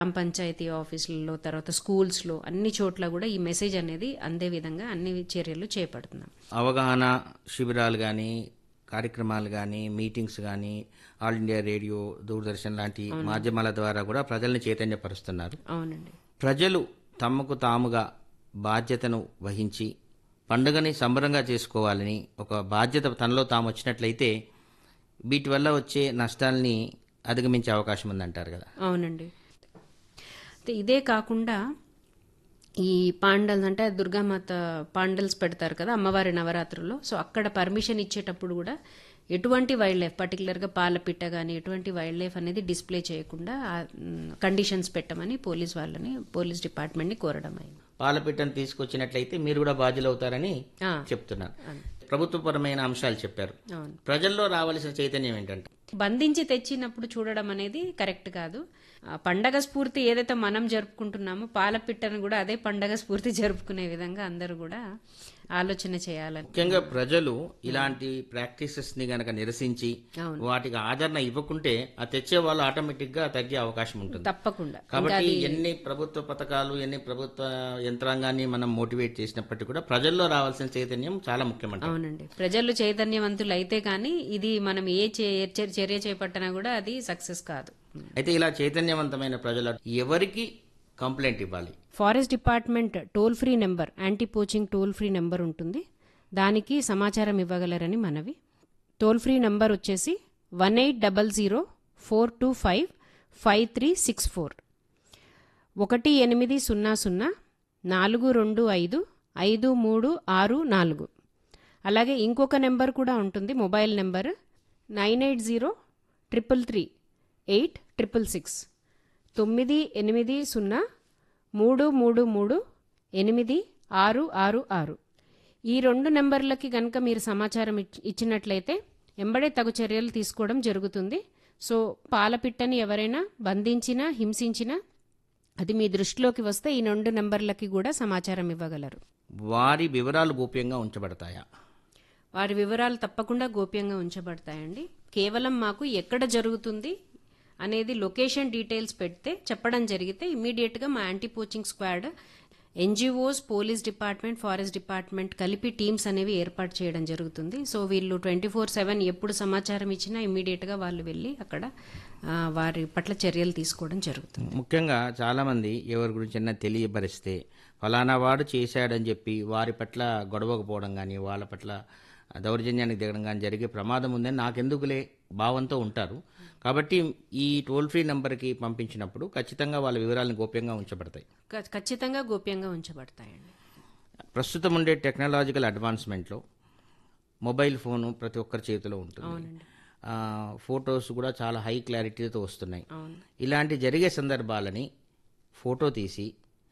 గ్రామ పంచాయతీ ఆఫీసులలో తర్వాత స్కూల్స్లో అన్ని చోట్ల కూడా ఈ మెసేజ్ అనేది అందే విధంగా అన్ని చర్యలు చేపడుతున్నాం అవగాహన శిబిరాలు కానీ కార్యక్రమాలు కానీ మీటింగ్స్ కానీ ఆల్ ఇండియా రేడియో దూరదర్శన్ లాంటి మాధ్యమాల ద్వారా కూడా ప్రజల్ని చైతన్యపరుస్తున్నారు అవునండి ప్రజలు తమకు తాముగా బాధ్యతను వహించి పండుగని సంబరంగా చేసుకోవాలని ఒక బాధ్యత తనలో తాము వచ్చినట్లయితే వీటి వల్ల వచ్చే నష్టాల్ని అధిగమించే అవకాశం ఉందంటారు కదా అవునండి అయితే ఇదే కాకుండా ఈ పాండల్స్ అంటే దుర్గామాత పాండల్స్ పెడతారు కదా అమ్మవారి నవరాత్రుల్లో సో అక్కడ పర్మిషన్ ఇచ్చేటప్పుడు కూడా ఎటువంటి వైల్డ్ లైఫ్ పర్టికులర్గా పాలపిట్ట కానీ ఎటువంటి వైల్డ్ లైఫ్ అనేది డిస్ప్లే చేయకుండా కండిషన్స్ పెట్టమని పోలీస్ వాళ్ళని పోలీస్ డిపార్ట్మెంట్ని కోరడం అయింది పాలపిట్టను తీసుకొచ్చినట్లయితే మీరు కూడా బాధ్యులు అవుతారని ఆ, చెప్తున్నారు ప్రభుత్వపరమైన అంశాలు చెప్పారు అవును ప్రజల్లో రావాల్సిన చైతన్యం ఏంటంటే బంధించి తెచ్చినప్పుడు చూడడం అనేది కరెక్ట్ కాదు ఆ పండగ స్ఫూర్తి ఏదైతే మనం జరుపుకుంటున్నామో పాలపిట్టను కూడా అదే పండగ స్ఫూర్తి జరుపుకునే విధంగా అందరూ కూడా ఆలోచన చేయాలని ముఖ్యంగా ప్రజలు ఇలాంటి ప్రాక్టీసెస్ ని గనక నిరసించి అవును. వాటికి ఆదరణ ఇవ్వకుంటే ఆ తెచ్చే వాళ్ళు ఆటోమేటిక్ గా తగ్గే అవకాశం ఉంటుంది తప్పకుండా కాబట్టి ఎన్ని ప్రభుత్వ పథకాలు ఎన్ని ప్రభుత్వ యంత్రాంగాన్ని మనం మోటివేట్ చేసినప్పటికీ కూడా ప్రజల్లో రావాల్సిన చైతన్యం చాలా ముఖ్యమంట అవునండి ప్రజలు చైతన్యవంతులు అయితే కానీ ఇది మనం ఏ చే- చే- చర్య చేపట్టినా కూడా అది సక్సెస్ కాదు అయితే ఇలా చైతన్యవంతమైన ప్రజలు ఎవరికి కంప్లైంట్ ఇవ్వాలి forest department toll free number anti poaching toll free number ఉంటుంది దానికి సమాచారం ఇవ్వగలరని మనవి టోల్ ఫ్రీ నెంబర్ వచ్చేసి one eight double zero four two five five three six four ఒకటి ఎనిమిది సున్నా సున్నా నాలుగు రెండు ఐదు ఐదు మూడు ఆరు నాలుగు అలాగే ఇంకొక నెంబర్ కూడా ఉంటుంది mobile number nine eight zero triple three eight triple six తొమ్మిది ఎనిమిది సున్నా మూడు మూడు మూడు ఎనిమిది ఆరు ఆరు ఆరు ఈ రెండు నెంబర్లకి కనుక మీరు సమాచారం ఇచ్- ఇచ్చినట్లయితే ఎంబడే తగు చర్యలు తీసుకోవడం జరుగుతుంది సో పాలపిట్టని ఎవరైనా బంధించినా హింసించినా అది మీ దృష్టిలోకి వస్తే ఈ రెండు నెంబర్లకి కూడా సమాచారం ఇవ్వగలరు వారి వివరాలు గోప్యంగా ఉంచబడతాయా వారి వివరాలు తప్పకుండా గోప్యంగా ఉంచబడతాయండి కేవలం మాకు ఎక్కడ జరుగుతుంది అనేది లొకేషన్ డీటెయిల్స్ పెడితే చెప్పడం జరిగితే ఇమీడియట్గా మా anti poaching squad NGOs police department forest department కలిపి టీమ్స్ అనేవి ఏర్పాటు చేయడం జరుగుతుంది సో వీళ్ళు ట్వంటీ ఫోర్ సెవెన్ ఎప్పుడు సమాచారం ఇచ్చినా ఇమీడియట్గా వాళ్ళు వెళ్ళి అక్కడ ఆ, వారి పట్ల చర్యలు తీసుకోవడం జరుగుతుంది ముఖ్యంగా చాలా మంది ఎవరి గురించి తెలియపరిస్తే ఫలానా వాడు చేశాడని చెప్పి వారి పట్ల గొడవకపోవడం కానీ వాళ్ళ పట్ల దౌర్జన్యానికి దిగడం కానీ జరిగే ప్రమాదం ఉందని నాకెందుకులే భావంతో ఉంటారు కాబట్టి ఈ టోల్ ఫ్రీ నంబర్కి పంపించినప్పుడు ఖచ్చితంగా వాళ్ళ వివరాలను గోప్యంగా ఉంచబడతాయి ఖ- ఖచ్చితంగా గోప్యంగా ఉంచబడతాయండి ప్రస్తుతం ఉండే టెక్నాలజికల్ అడ్వాన్స్మెంట్లో మొబైల్ ఫోను ప్రతి ఒక్కరి చేతిలో ఉంటుంది అవునండి ఆ, ఫొటోస్ కూడా చాలా హై క్లారిటీతో వస్తున్నాయి అవును ఇలాంటి జరిగే సందర్భాలని ఫోటో తీసి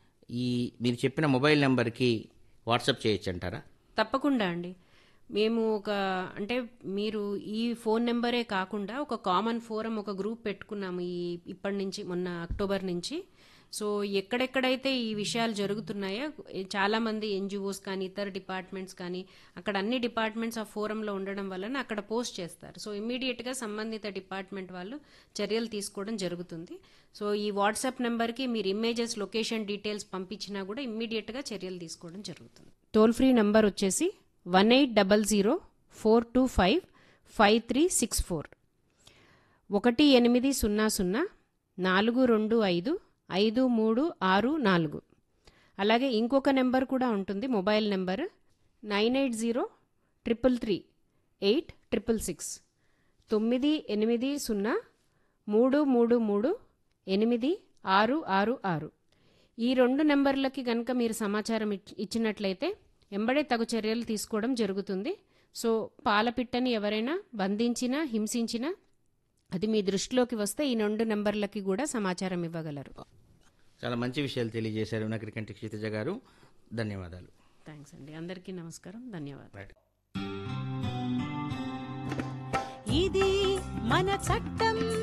ఈ మీరు చెప్పిన మొబైల్ నెంబర్కి వాట్సాప్ చేయొచ్చు అంటారా తప్పకుండా అండి మేము ఒక అంటే మీరు ఈ ఫోన్ నెంబరే కాకుండా ఒక కామన్ ఫోరం ఒక గ్రూప్ పెట్టుకున్నాము ఈ ఇప్పటి నుంచి మొన్న అక్టోబర్ నుంచి సో ఎక్కడెక్కడైతే ఈ విషయాలు జరుగుతున్నాయో చాలా మంది ఎన్జిఓస్ కానీ ఇతర డిపార్ట్మెంట్స్ కానీ అక్కడ అన్ని డిపార్ట్మెంట్స్ ఆ ఫోరంలో ఉండడం వలన అక్కడ పోస్ట్ చేస్తారు సో ఇమీడియట్గా సంబంధిత డిపార్ట్మెంట్ వాళ్ళు చర్యలు తీసుకోవడం జరుగుతుంది సో ఈ వాట్సాప్ నెంబర్కి మీరు ఇమేజెస్ లొకేషన్ డీటెయిల్స్ పంపించినా కూడా ఇమ్మీడియట్గా చర్యలు తీసుకోవడం జరుగుతుంది టోల్ ఫ్రీ నెంబర్ వచ్చేసి one eight double zero four two five five three six four ఒకటి ఎనిమిది సున్నా సున్నా నాలుగు రెండు ఐదు ఐదు మూడు ఆరు నాలుగు అలాగే ఇంకొక నెంబర్ కూడా ఉంటుంది mobile number nine eight zero triple three eight triple six తొమ్మిది ఎనిమిది సున్నా మూడు మూడు మూడు ఎనిమిది ఆరు ఆరు ఆరు ఈ రెండు నెంబర్లకి కనుక మీరు సమాచారం ఇచ్- ఇచ్చినట్లయితే ఎంబడే తగు చర్యలు తీసుకోవడం జరుగుతుంది సో పాలపిట్టని ఎవరైనా బంధించినా హింసించినా అది మీ దృష్టిలోకి వస్తే ఈ రెండు నెంబర్లకి కూడా సమాచారం ఇవ్వగలరు చాలా మంచి విషయాలు తెలియజేశారు నగరికంటి క్షితిజ గారు ధన్యవాదాలు థ్యాంక్స్ అండి అందరికీ నమస్కారం ధన్యవాదాలు రైట్ ఇది మన చట్టం